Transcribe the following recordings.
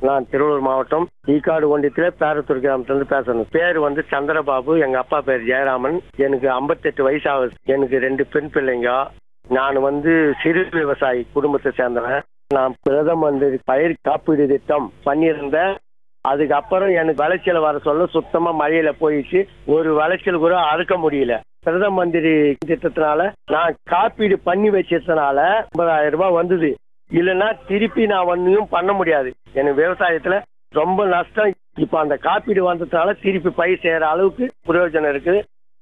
நான் திருவள்ளூர் மாவட்டம் ஈக்காடு ஒன்றியத்துல பேரத்தூர் கிராமத்துல பேசணும் பேர் வந்து சந்திரபாபு எங்க அப்பா பேர் ஜெயராமன் எனக்கு 58 வயசு ஆகுது எனக்கு ரெண்டு பெண் பிள்ளைங்க நான் வந்து சிறு விவசாயி குடும்பத்தை சேர்ந்தவன் நான் பிரதம மந்திரி பயிர் காப்பீடு திட்டம் பண்ணியிருந்தேன் அதுக்கப்புறம் எனக்கு விளைச்சல் வர சொல்ல சுத்தமா மழையில போயிடுச்சு ஒரு விளைச்சல் கூட அறுக்க முடியல பிரதம மந்திரி திட்டத்தினால நான் காப்பீடு பண்ணி வச்சதுனால ஐம்பதாயிரம் ரூபாய் வந்தது இல்லைன்னா திருப்பி நான் ஒன்றையும் பண்ண முடியாது எனக்கு விவசாயத்துல ரொம்ப நஷ்டம் இப்ப அந்த காப்பீடு வந்ததுனால திருப்பி பயிர் செய்யற அளவுக்கு பிரயோஜனம் இருக்குது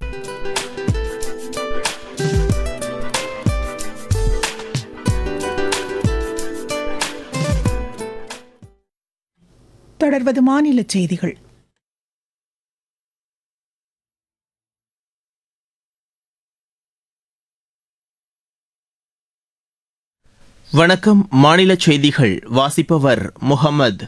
தொடர்வது மாநில செய்திகள் வணக்கம் மாநில செய்திகள் வாசிப்பவர் முகமது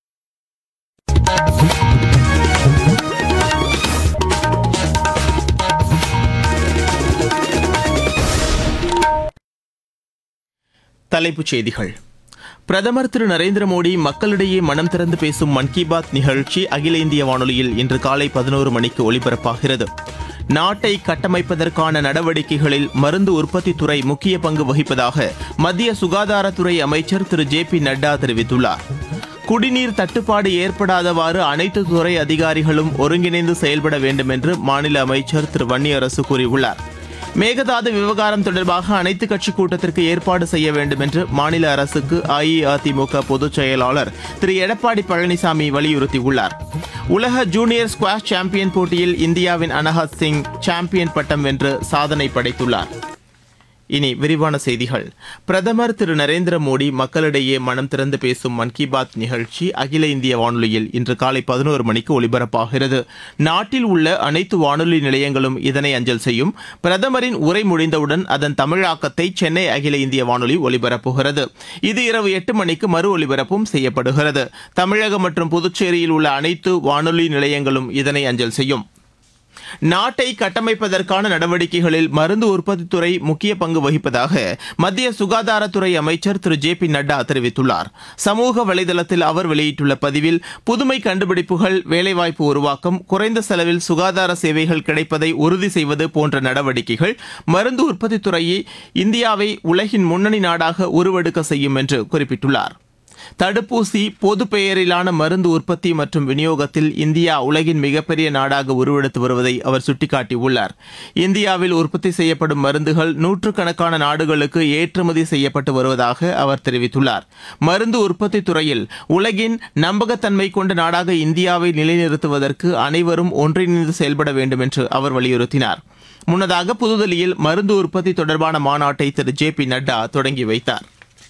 தலைப்புச் செய்திகள் பிரதமர் திரு நரேந்திர மோடி மக்களிடையே மனம் திறந்து பேசும் மன் கி பாத் நிகழ்ச்சி அகில இந்திய வானொலியில் இன்று காலை பதினோரு மணிக்கு ஒலிபரப்பாகிறது நாட்டை கட்டமைப்பதற்கான நடவடிக்கைகளில் மருந்து உற்பத்தித் துறை முக்கிய பங்கு வகிப்பதாக மத்திய சுகாதாரத்துறை அமைச்சர் திரு ஜே பி நட்டா தெரிவித்துள்ளார் குடிநீர் தட்டுப்பாடு ஏற்படாதவாறு அனைத்து துறை அதிகாரிகளும் ஒருங்கிணைந்து செயல்பட வேண்டும் என்று மாநில அமைச்சர் திரு வன்னியரசு கூறியுள்ளார் மேகதாது விவகாரம் தொடர்பாக அனைத்து கட்சி கூட்டத்திற்கு ஏற்பாடு செய்ய வேண்டும் என்று மாநில அரசுக்கு அஇஅதிமுக பொதுச் செயலாளர் திரு எடப்பாடி பழனிசாமி வலியுறுத்தியுள்ளார் உலக ஜூனியர் ஸ்குவாஷ் சாம்பியன் போட்டியில் இந்தியாவின் அனஹத் சிங் சாம்பியன் பட்டம் வென்று சாதனை படைத்துள்ளார் இனி விரிவான செய்திகள் பிரதமர் திரு நரேந்திர மோடி மக்களிடையே மனம் திறந்து பேசும் மன் கி பாத் நிகழ்ச்சி அகில இந்திய வானொலியில் இன்று காலை பதினோரு மணிக்கு ஒலிபரப்பாகிறது நாட்டில் உள்ள அனைத்து வானொலி நிலையங்களும் இதனை அஞ்சல் செய்யும் பிரதமரின் உரை முடிந்தவுடன் அதன் தமிழாக்கத்தை சென்னை அகில இந்திய வானொலி ஒலிபரப்புகிறது இது இரவு எட்டு மணிக்கு மறு ஒலிபரப்பும் செய்யப்படுகிறது தமிழகம் மற்றும் புதுச்சேரியில் உள்ள அனைத்து வானொலி நிலையங்களும் இதனை அஞ்சல் செய்யும் நாட்டை கட்டமைப்பதற்கான நடவடிக்கைகளில் மருந்து உற்பத்தித் துறை முக்கிய பங்கு வகிப்பதாக மத்திய சுகாதாரத்துறை அமைச்சர் திரு ஜே பி நட்டா தெரிவித்துள்ளார் சமூக வலைதளத்தில் அவர் வெளியிட்டுள்ள பதிவில் புதுமை கண்டுபிடிப்புகள் வேலைவாய்ப்பு உருவாக்கம் குறைந்த செலவில் சுகாதார சேவைகள் கிடைப்பதை உறுதி செய்வது போன்ற நடவடிக்கைகள் மருந்து உற்பத்தித் துறையை இந்தியாவை உலகின் முன்னணி நாடாக உருவெடுக்க செய்யும் என்று குறிப்பிட்டுள்ளார் தடுப்பூசி பொது பெயரிலான மருந்து உற்பத்தி மற்றும் விநியோகத்தில் இந்தியா உலகின் மிகப்பெரிய நாடாக உருவெடுத்து வருவதை அவர் சுட்டிக்காட்டியுள்ளார் இந்தியாவில் உற்பத்தி செய்யப்படும் மருந்துகள் நூற்றுக்கணக்கான நாடுகளுக்கு ஏற்றுமதி செய்யப்பட்டு வருவதாக அவர் தெரிவித்துள்ளார் மருந்து உற்பத்தி துறையில் உலகின் நம்பகத்தன்மை கொண்ட நாடாக இந்தியாவை நிலைநிறுத்துவதற்கு அனைவரும் ஒன்றிணைந்து செயல்பட வேண்டும் என்று அவர் வலியுறுத்தினார் முன்னதாக புதுதில்லியில் மருந்து உற்பத்தி தொடர்பான மாநாட்டை திரு ஜே பி நட்டா தொடங்கி வைத்தார்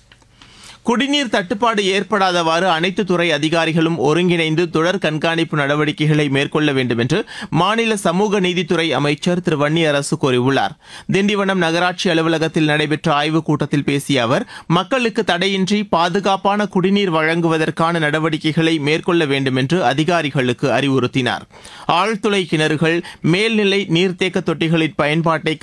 குடிநீர் தட்டுப்பாடு ஏற்படாதவாறு அனைத்து துறை அதிகாரிகளும் ஒருங்கிணைந்து தொடர் கண்காணிப்பு நடவடிக்கைகளை மேற்கொள்ள வேண்டும் என்று மாநில சமூக நீதித்துறை அமைச்சர் திரு வன்னியரசு கூறியுள்ளார் திண்டிவனம் நகராட்சி அலுவலகத்தில் நடைபெற்ற ஆய்வுக் கூட்டத்தில் பேசிய அவர் மக்களுக்கு தடையின்றி பாதுகாப்பான குடிநீர் வழங்குவதற்கான நடவடிக்கைகளை மேற்கொள்ள வேண்டும் என்று அதிகாரிகளுக்கு அறிவுறுத்தினார் ஆழ்துளை கிணறுகள் மேல்நிலை நீர்த்தேக்க தொட்டிகளின் பயன்பாட்டை